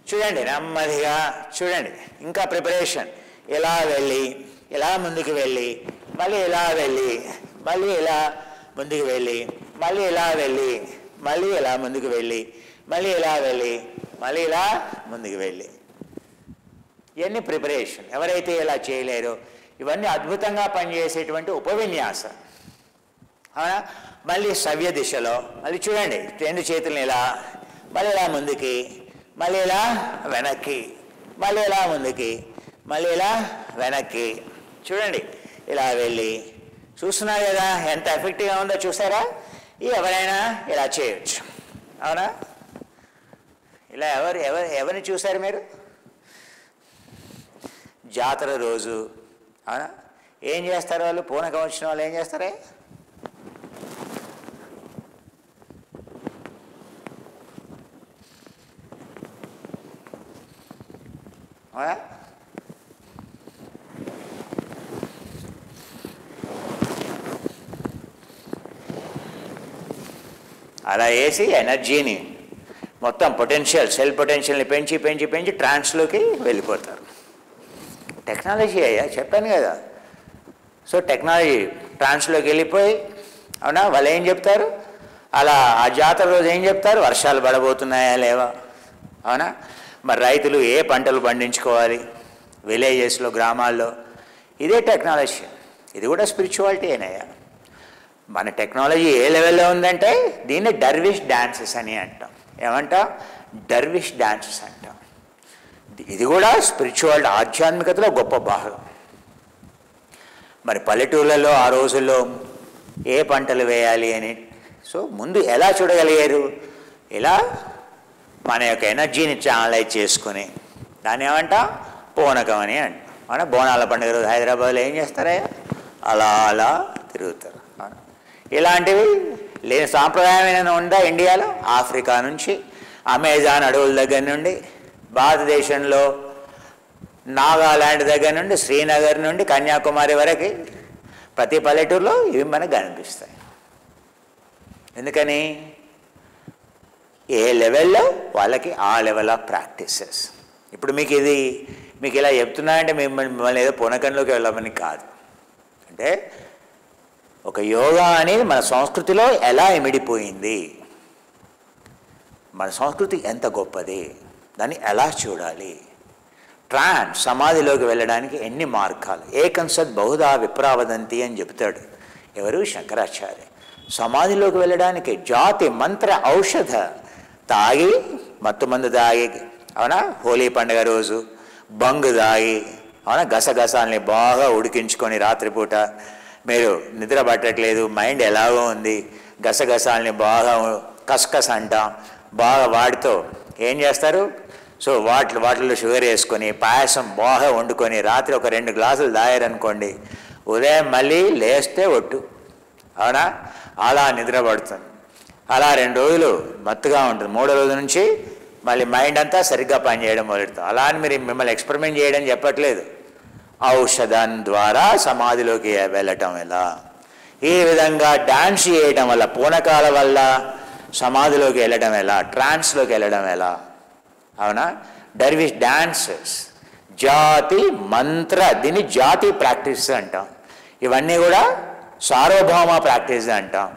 చూడండి నెమ్మదిగా చూడండి ఇంకా ప్రిపరేషన్ ఇలా వెళ్ళి ఇలా ముందుకు వెళ్ళి మళ్ళీ ఇలా వెళ్ళి మళ్ళీ ఇలా ముందుకు వెళ్ళి మళ్ళీ ఇలా వెళ్ళి మళ్ళీ ఇలా ముందుకు వెళ్ళి మళ్ళీ ఇలా వెళ్ళి మళ్ళీ ఇలా ముందుకు వెళ్ళి ఇవన్నీ ప్రిపరేషన్ ఎవరైతే ఇలా చేయలేరో ఇవన్నీ అద్భుతంగా పనిచేసేటువంటి ఉపవిన్యాసం అవునా మళ్ళీ సవ్య దిశలో మళ్ళీ చూడండి రెండు చేతులను ఇలా మళ్ళీ ఇలా ముందుకి మళ్ళీ ఇలా వెనక్కి మళ్ళీ ఇలా ముందుకి మళ్ళీ ఇలా వెనక్కి చూడండి ఇలా వెళ్ళి చూస్తున్నారు కదా ఎంత ఎఫెక్టివ్గా ఉందో చూసారా ఈ ఎవరైనా ఇలా చేయొచ్చు అవునా ఇలా ఎవరు ఎవరు ఎవరిని చూశారు మీరు జాతర రోజు అవునా ఏం చేస్తారు వాళ్ళు పూనకం వచ్చిన వాళ్ళు ఏం చేస్తారే అవునా అలా వేసి ఎనర్జీని మొత్తం పొటెన్షియల్ సెల్ పొటెన్షియల్ని పెంచి పెంచి పెంచి ట్రాన్స్లోకి వెళ్ళిపోతారు టెక్నాలజీ అయ్యా చెప్పాను కదా సో టెక్నాలజీ ట్రాన్స్లోకి వెళ్ళిపోయి అవునా వాళ్ళు ఏం చెప్తారు అలా ఆ జాతర రోజు ఏం చెప్తారు వర్షాలు పడబోతున్నాయా లేవా అవునా మరి రైతులు ఏ పంటలు పండించుకోవాలి విలేజెస్లో గ్రామాల్లో ఇదే టెక్నాలజీ ఇది కూడా స్పిరిచువాలిటీ అయినాయా మన టెక్నాలజీ ఏ లెవెల్లో ఉందంటే దీన్ని డర్విష్ డాన్సెస్ అని అంటాం ఏమంటాం డర్విష్ డాన్సెస్ అంటాం ఇది కూడా స్పిరిచువల్ ఆధ్యాత్మికతలో గొప్ప భాగం మరి పల్లెటూళ్ళలో ఆ రోజుల్లో ఏ పంటలు వేయాలి అని సో ముందు ఎలా చూడగలిగారు ఇలా మన యొక్క ఎనర్జీని ఛానలైజ్ చేసుకుని దాన్ని ఏమంటాం పూనకం అని అంటాం మన బోనాల పండుగ రోజు హైదరాబాద్లో ఏం చేస్తారయ్యా అలా అలా తిరుగుతారు అవునా? ఇలాంటివి లేని సాంప్రదాయమైన ఉందా ఇండియాలో ఆఫ్రికా నుంచి అమెజాన్ అడవుల దగ్గర నుండి భారతదేశంలో నాగాలాండ్ దగ్గర నుండి శ్రీనగర్ నుండి కన్యాకుమారి వరకు ప్రతి పల్లెటూరులో ఇవి మనకు కనిపిస్తాయి ఎందుకని ఏ లెవెల్లో వాళ్ళకి ఆ లెవెల్ ఆఫ్ ప్రాక్టీసెస్ ఇప్పుడు మీకు ఇది మీకు ఇలా చెప్తున్నానంటే మిమ్మల్ని మిమ్మల్ని ఏదో పునకంలోకి వెళ్ళమని కాదు అంటే ఒక యోగా అనేది మన సంస్కృతిలో ఎలా ఇమిడిపోయింది మన సంస్కృతి ఎంత గొప్పది దాన్ని ఎలా చూడాలి ట్రాన్స్ సమాధిలోకి వెళ్ళడానికి ఎన్ని మార్గాలు ఏకం సద్ బహుదా విప్రావదంతి అని చెబుతాడు ఎవరు శంకరాచార్య సమాధిలోకి వెళ్ళడానికి జాతి మంత్ర ఔషధ తాగి మత్తు మందు తాగి అవునా హోలీ పండుగ రోజు బంగు తాగి అవునా గసగసాల్ని బాగా ఉడికించుకొని రాత్రిపూట మీరు నిద్ర పట్టట్లేదు మైండ్ ఎలాగో ఉంది గసగసాల్ని బాగా కసకస అంటాం బాగా వాటితో ఏం చేస్తారు సో వాటి వాటిలో షుగర్ వేసుకొని పాయసం బాగా వండుకొని రాత్రి ఒక రెండు గ్లాసులు తాగారనుకోండి ఉదయం మళ్ళీ లేస్తే ఒట్టు అవునా అలా నిద్ర పడుతుంది అలా రెండు రోజులు మత్తుగా ఉంటుంది మూడో రోజు నుంచి మళ్ళీ మైండ్ అంతా సరిగ్గా పనిచేయడం మొదలెడుతుంది అలా అని మీరు మిమ్మల్ని ఎక్స్పెరిమెంట్ చేయడం చెప్పట్లేదు ఔషధం ద్వారా సమాధిలోకి వెళ్ళటం ఎలా ఈ విధంగా డాన్స్ చేయడం వల్ల పూనకాల వల్ల సమాధిలోకి వెళ్ళడం ఎలా ట్రాన్స్లోకి వెళ్ళడం ఎలా అవునా డర్విష్ డాన్సెస్ జాతి మంత్ర దీన్ని జాతి ప్రాక్టీస్ అంటాం ఇవన్నీ కూడా సార్వభౌమ ప్రాక్టీస్ అంటాం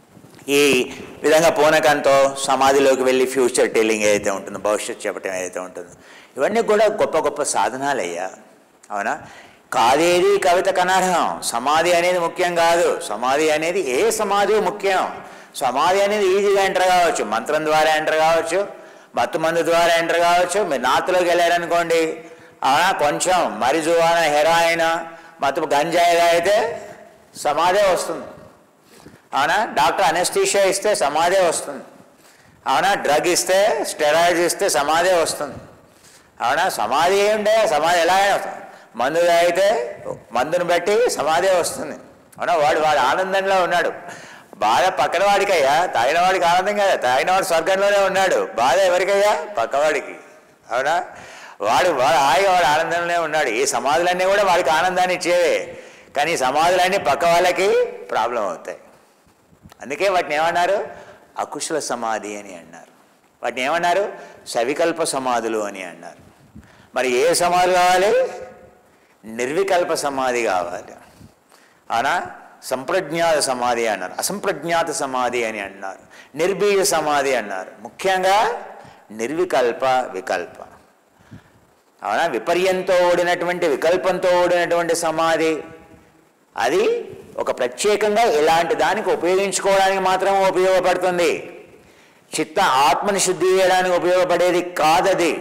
ఈ విధంగా పూనకంతో సమాధిలోకి వెళ్ళి ఫ్యూచర్ టెల్లింగ్ ఏదైతే ఉంటుందో భవిష్యత్తు చెప్పటం ఏదైతే ఉంటుందో ఇవన్నీ కూడా గొప్ప గొప్ప సాధనాలు అయ్యా అవునా కాదేది కవిత కనర్హం సమాధి అనేది ముఖ్యం కాదు సమాధి అనేది ఏ సమాధి ముఖ్యం సమాధి అనేది ఈజీగా ఎంటర్ కావచ్చు మంత్రం ద్వారా ఎంటర్ కావచ్చు మత్తు మందు ద్వారా ఎంటర్ కావచ్చు మీరు నార్త్లోకి వెళ్ళారనుకోండి అవునా కొంచెం మరిజువాన హెరాయిన్ మత్తు గంజాయి తాగితే సమాధే వస్తుంది అవునా డాక్టర్ అనెస్థీషియా ఇస్తే సమాధే వస్తుంది అవునా డ్రగ్ ఇస్తే స్టెరాయిడ్స్ ఇస్తే సమాధే వస్తుంది అవునా సమాధి ఏముండే సమాధి ఎలా అయినా వస్తుంది మందు తాగితే మందుని బట్టి సమాధే వస్తుంది అవునా వాడు వాడు ఆనందంలో ఉన్నాడు బాధ పక్కన వాడికయ్యా తాగిన వాడికి ఆనందం కదా తాగిన వాడు స్వర్గంలోనే ఉన్నాడు బాధ ఎవరికయ్యా పక్కవాడికి అవునా వాడు వాడు హాయిగా వాడు ఆనందంలోనే ఉన్నాడు ఈ సమాధులన్నీ కూడా వాడికి ఆనందాన్ని ఇచ్చేవే కానీ ఈ సమాధులన్నీ పక్క వాళ్ళకి ప్రాబ్లం అవుతాయి అందుకే వాటిని ఏమన్నారు అకుశల సమాధి అని అన్నారు వాటిని ఏమన్నారు సవికల్ప సమాధులు అని అన్నారు మరి ఏ సమాధి కావాలి నిర్వికల్ప సమాధి కావాలి అవునా సంప్రజ్ఞాత సమాధి అన్నారు అసంప్రజ్ఞాత సమాధి అని అన్నారు నిర్బీజ సమాధి అన్నారు ముఖ్యంగా నిర్వికల్ప వికల్ప అవునా విపర్యంతో ఓడినటువంటి వికల్పంతో ఓడినటువంటి సమాధి అది ఒక ప్రత్యేకంగా ఇలాంటి దానికి ఉపయోగించుకోవడానికి మాత్రం ఉపయోగపడుతుంది చిత్త ఆత్మని శుద్ధి చేయడానికి ఉపయోగపడేది కాదది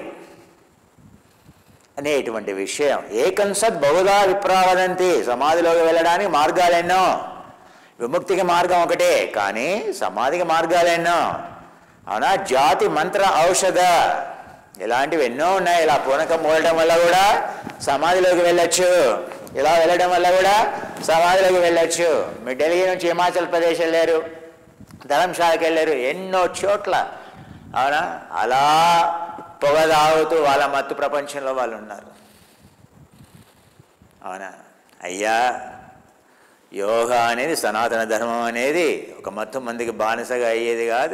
అనేటువంటి విషయం ఏకం సద్ బహుదా విప్రావదంతి సమాధిలోకి వెళ్ళడానికి మార్గాలు ఎన్నో విముక్తికి మార్గం ఒకటే కానీ సమాధికి మార్గాలు ఎన్నో అవునా జాతి మంత్ర ఔషధ ఇలాంటివి ఎన్నో ఉన్నాయి ఇలా పూనకం మోయడం వల్ల కూడా సమాధిలోకి వెళ్ళొచ్చు ఇలా వెళ్ళడం వల్ల కూడా సమాధిలోకి వెళ్ళొచ్చు మీరు ఢిల్లీ నుంచి హిమాచల్ ప్రదేశ్ వెళ్ళారు ధర్మశాలకు వెళ్ళారు ఎన్నో చోట్ల అవునా అలా పొగ తాగుతూ వాళ్ళ మత్తు ప్రపంచంలో వాళ్ళు ఉన్నారు అవునా అయ్యా యోగా అనేది సనాతన ధర్మం అనేది ఒక మత్తు మందికి బానిసగా అయ్యేది కాదు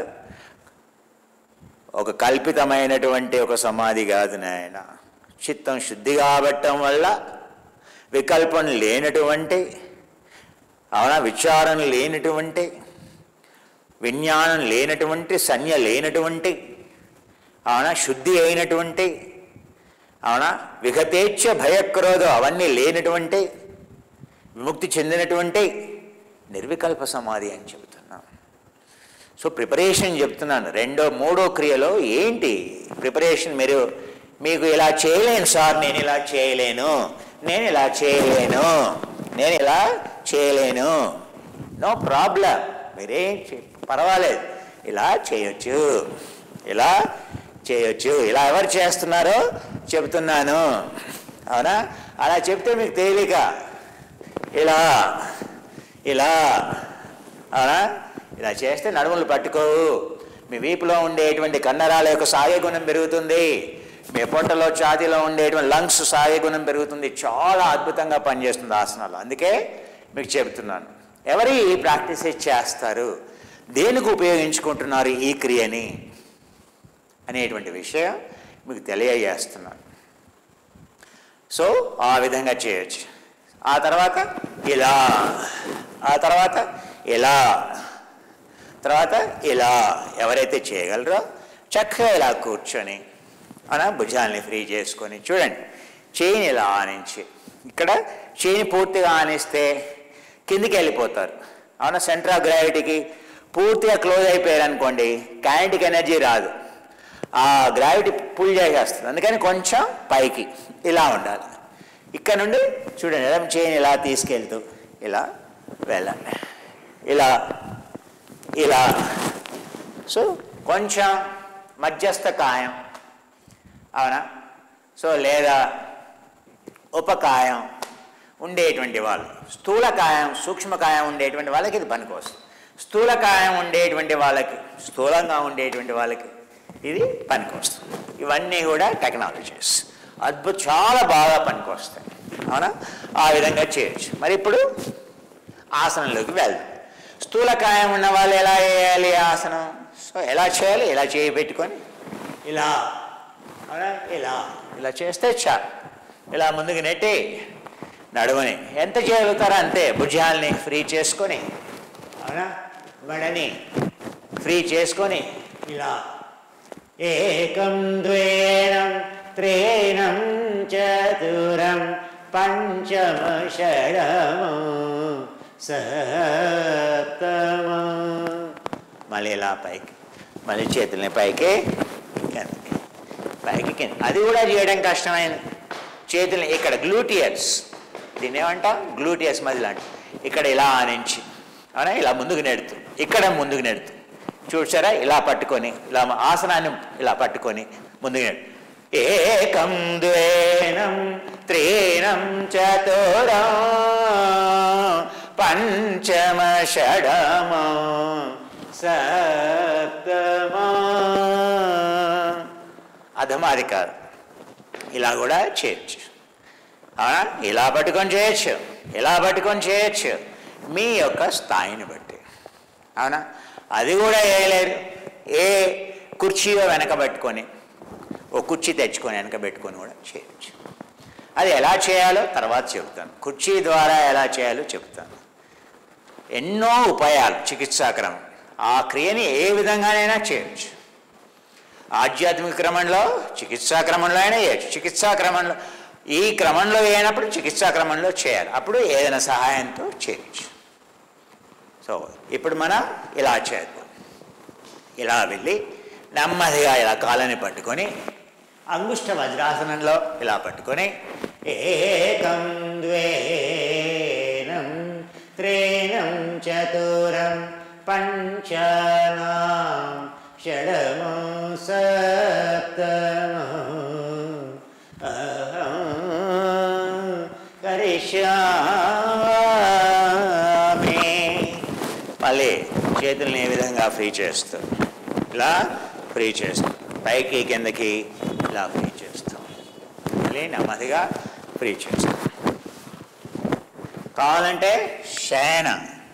ఒక కల్పితమైనటువంటి ఒక సమాధి కాదు నాయన చిత్తం శుద్ధి కాబట్టం వల్ల వికల్పం లేనటువంటి అవునా విచారం లేనటువంటి విజ్ఞానం లేనటువంటి సంజ్ఞ లేనటువంటి అవునా శుద్ధి అయినటువంటి అవునా విగతేచ్ఛ భయక్రోధం అవన్నీ లేనటువంటి విముక్తి చెందినటువంటి నిర్వికల్ప సమాధి అని చెబుతున్నాం సో ప్రిపరేషన్ చెప్తున్నాను రెండో మూడో క్రియలో ఏంటి ప్రిపరేషన్ మీరు మీకు ఇలా చేయలేను సార్ నేను ఇలా చేయలేను నేను ఇలా చేయలేను నేను ఇలా చేయలేను నో ప్రాబ్లం మీరేం చే- పర్వాలేదు ఇలా చేయొచ్చు ఇలా చేయొచ్చు ఇలా ఎవరు చేస్తున్నారో చెబుతున్నాను అవునా అలా చెప్తే మీకు తేలిక ఇలా ఇలా అవునా ఇలా చేస్తే నడుములు పట్టుకోవు మీ వీపులో ఉండేటువంటి కండరాల యొక్క సాగే గుణం పెరుగుతుంది మీ పొట్టలో ఛాతీలో ఉండేటువంటి లంగ్స్ సాగే గుణం పెరుగుతుంది చాలా అద్భుతంగా పనిచేస్తుంది ఆసనాలు అందుకే మీకు చెబుతున్నాను ఎవరు ఈ ప్రాక్టీసెస్ చేస్తారు దేనికి ఉపయోగించుకుంటున్నారు ఈ క్రియని అనేటువంటి విషయం మీకు తెలియజేస్తున్నాను సో ఆ విధంగా చేయొచ్చు ఆ తర్వాత ఇలా ఆ తర్వాత ఇలా తర్వాత ఇలా ఎవరైతే చేయగలరో చక్కగా ఇలా కూర్చొని అలా భుజాల్ని ఫ్రీ చేసుకొని చూడండి చేయిని ఇలా ఆనించి ఇక్కడ చేయిని పూర్తిగా ఆనిస్తే కిందికి వెళ్ళిపోతారు అవునా సెంటర్ ఆఫ్ గ్రావిటీకి పూర్తిగా క్లోజ్ అయిపోయారు అనుకోండి కైనటిక్ ఎనర్జీ రాదు ఆ గ్రావిటీ పుల్ చేసేస్తుంది అందుకని కొంచెం పైకి ఇలా ఉండాలి ఇక్కడ నుండి చూడండి ఎడమ చేయిని ఇలా తీసుకెళ్తూ ఇలా వెళ్ళండి ఇలా ఇలా సో కొంచెం మధ్యస్థ కాయం అవునా సో లేదా ఉపకాయం ఉండేటువంటి వాళ్ళు స్థూలకాయం సూక్ష్మకాయం ఉండేటువంటి వాళ్ళకి ఇది పనికొస్తుంది స్థూలకాయం ఉండేటువంటి వాళ్ళకి స్థూలంగా ఉండేటువంటి వాళ్ళకి ఇది పనికొస్తుంది ఇవన్నీ కూడా టెక్నాలజీస్ అద్భుత చాలా బాగా పనికొస్తాయి అవునా ఆ విధంగా చేయొచ్చు మరి ఇప్పుడు ఆసనంలోకి వెళ్దాం స్థూలకాయం ఉన్న వాళ్ళు ఎలా వేయాలి ఆసనం సో ఎలా చేయాలి ఇలా చేయి పెట్టుకొని ఇలా అవునా ఇలా ఇలా చేస్తే చాలు ఇలా ముందుకు నెట్టి నడుముని ఎంత చేయగలుగుతారో అంతే భుజాల్ని ఫ్రీ చేసుకొని అవునా మెడని ఫ్రీ చేసుకొని ఇలా ఏకం ద్వేనం త్రేణం చతురం పంచమ షడము సప్తమ మళ్ళీ ఇలా పైకి మళ్ళీ చేతుల్ని పైకి కిందకి పైకి కింద అది కూడా చేయడం కష్టమైంది చేతుల్ని ఇక్కడ గ్లూటియర్స్ దీన్ని ఏమంటాం గ్లూటియర్స్ మధ్యలో అంట ఇక్కడ ఇలా ఆనించి అవునా ఇలా ముందుకు నెడుతూ ఇక్కడ ముందుకు నెడుతూ చూసారా ఇలా పట్టుకొని ఇలా ఆసనాన్ని ఇలా పట్టుకొని ముందుకు నెడు ఏకం ద్వేనం త్రీణం చతురం పంచమ షడమ సప్తమ అధమాధికారం ఇలా కూడా చేయొచ్చు అవునా? ఇలా పట్టుకొని చేయొచ్చు ఇలా పట్టుకొని చేయొచ్చు మీ యొక్క స్థాయిని బట్టి అవునా అది కూడా వేయలేరు ఏ కుర్చీలో వెనకబెట్టుకొని ఓ కుర్చీ తెచ్చుకొని వెనకబెట్టుకొని కూడా చేయొచ్చు అది ఎలా చేయాలో తర్వాత చెబుతాను కుర్చీ ద్వారా ఎలా చేయాలో చెబుతాను ఎన్నో ఉపాయాలు చికిత్సాక్రమం ఆ క్రియని ఏ విధంగానైనా చేయొచ్చు ఆధ్యాత్మిక క్రమంలో చికిత్సా క్రమంలో అయినా చేయొచ్చు చికిత్సా క్రమంలో ఈ క్రమంలో అయినప్పుడు చికిత్సా క్రమంలో చేయాలి అప్పుడు ఏదైనా సహాయంతో చేయొచ్చు సో ఇప్పుడు మనం ఇలా చేద్దాం ఇలా వెళ్ళి నెమ్మదిగా ఇలా కాలని పట్టుకొని అంగుష్ట వజ్రాసనంలో ఇలా పట్టుకొని ఏకం ద్వేనం త్రేణం చతురం పంచనాం షడమో సప్తమో అహం కరిష్యామి మళ్ళీ చేతుల్ని ఏ విధంగా ఫ్రీ చేస్తాం ఇలా ఫ్రీ చేస్తాం పైకి కిందకి ఇలా ఫ్రీ చేస్తాం మళ్ళీ నెమ్మదిగా ఫ్రీ చేస్తాం కావాలంటే శయన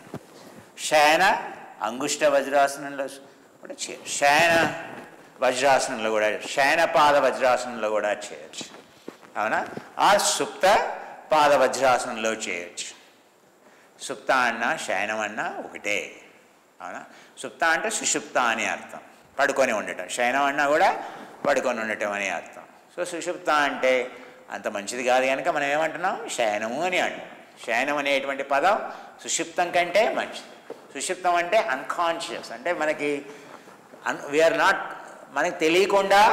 శయన అంగుష్ట వజ్రాసనంలో కూడా చేయొచ్చు శయన వజ్రాసనంలో కూడా శయన పాద వజ్రాసనంలో కూడా చేయొచ్చు అవునా ఆ సుప్త పాద వజ్రాసనంలో చేయొచ్చు సుప్త అన్న శయనం అన్న ఒకటే అవునా సుప్త అంటే సుషుప్త అని అర్థం పడుకొని ఉండటం శయనం అన్నా కూడా పడుకొని ఉండటం అని అర్థం సో సుషుప్త అంటే అంత మంచిది కాదు కనుక మనం ఏమంటున్నాం శయనము అని అంటున్నాం శయనం అనేటువంటి పదం సుషుప్తం కంటే మంచిది సుషుప్తం అంటే అన్కాన్షియస్ అంటే మనకి అన్ వీఆర్ నాట్ మనకి తెలియకుండా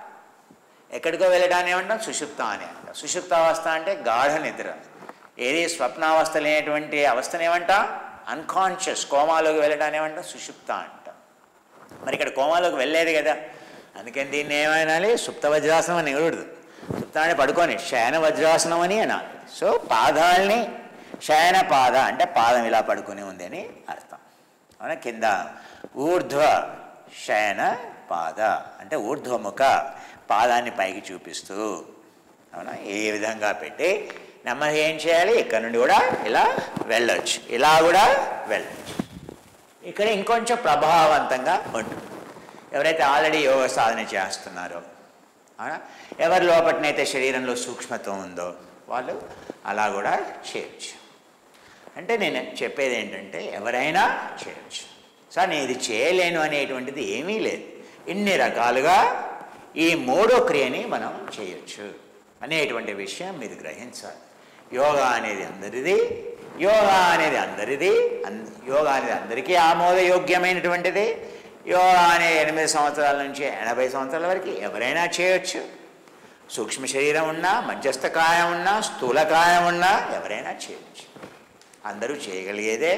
ఎక్కడికో వెళ్ళడాన్ని ఏమంటాం సుషుప్త అని అంటాం సుషుప్తావస్థ అంటే గాఢ నిద్ర ఏది స్వప్నావస్థ లేనటువంటి అవస్థను ఏమంటాం అన్కాన్షియస్ కోమాలోకి వెళ్ళడాన్ని ఏమంటాం సుషుప్త అంటాం మరి ఇక్కడ కోమాలోకి వెళ్ళలేదు కదా అందుకని దీన్ని ఏమనాలి సుప్త వజ్రాసనం అని కూడదు సుప్త అంటే పడుకొని శయన వజ్రాసనం అని అనాలి సో పాదాలని శయన పాద అంటే పాదం ఇలా పడుకొని ఉంది అని అర్థం అవునా కింద ఊర్ధ్వ శయన పాద అంటే ఊర్ధ్వముఖ పాదాన్ని పైకి చూపిస్తూ అవునా ఏ విధంగా పెట్టి నెమ్మది ఏం చేయాలి ఇక్కడ నుండి కూడా ఇలా వెళ్ళొచ్చు ఇలా కూడా వెళ్ళొచ్చు ఇక్కడ ఇంకొంచెం ప్రభావవంతంగా ఉంటుంది ఎవరైతే ఆల్రెడీ యోగ సాధన చేస్తున్నారో అవునా ఎవరి లోపటనైతే శరీరంలో సూక్ష్మత్వం ఉందో వాళ్ళు అలా కూడా చేయొచ్చు అంటే నేను చెప్పేది ఏంటంటే ఎవరైనా చేయొచ్చు సార్ నేను ఇది చేయలేను అనేటువంటిది ఏమీ లేదు ఇన్ని రకాలుగా ఈ మూడో క్రియని మనం చేయొచ్చు అనేటువంటి విషయం మీరు గ్రహించాలి యోగా అనేది అందరిది యోగా అనేది అందరిది అన్ యోగా అనేది అందరికీ ఆమోదయోగ్యమైనటువంటిది యోగా అనే ఎనిమిది సంవత్సరాల నుంచి ఎనభై సంవత్సరాల వరకు ఎవరైనా చేయొచ్చు సూక్ష్మ శరీరం ఉన్నా మధ్యస్థ కాయం ఉన్నా స్థూల కాయం ఉన్నా ఎవరైనా చేయొచ్చు అందరూ చేయగలిగేదే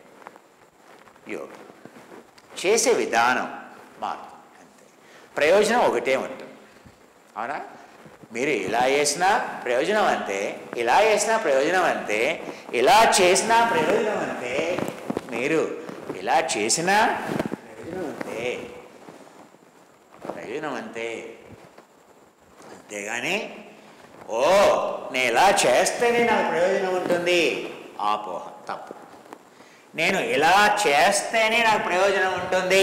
యోగ చేసే విధానం మారుతుంది అంతే ప్రయోజనం ఒకటే ఉంటుంది అవునా మీరు ఇలా చేసినా ప్రయోజనం అంతే ఇలా చేసినా ప్రయోజనం అంతే ఇలా చేసినా ప్రయోజనం అంతే మీరు ఇలా చేసినా ప్రయోజనం అంతే ప్రయోజనం అంతే అంతేగాని ఓ నేను ఇలా చేస్తేనే నాకు ప్రయోజనం ఉంటుంది ఆపోహ తప్పు నేను ఇలా చేస్తేనే నాకు ప్రయోజనం ఉంటుంది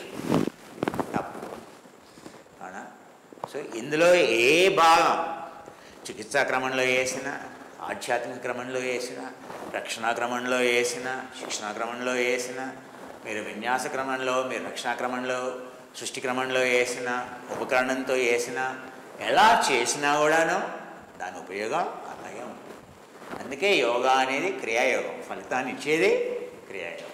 తప్పు అవునా సో ఇందులో ఏ భాగం చికిత్సా క్రమంలో వేసిన ఆధ్యాత్మిక క్రమంలో వేసిన రక్షణా క్రమంలో వేసిన శిక్షణా క్రమంలో వేసిన మీరు విన్యాస క్రమంలో మీరు రక్షణా క్రమంలో సృష్టి క్రమంలో వేసిన ఉపకరణంతో వేసిన ఎలా చేసినా కూడాను దాని ఉపయోగం అలాగే ఉంటుంది అందుకే యోగా అనేది క్రియాయోగం ఫలితాన్ని ఇచ్చేది క్రియాయోగం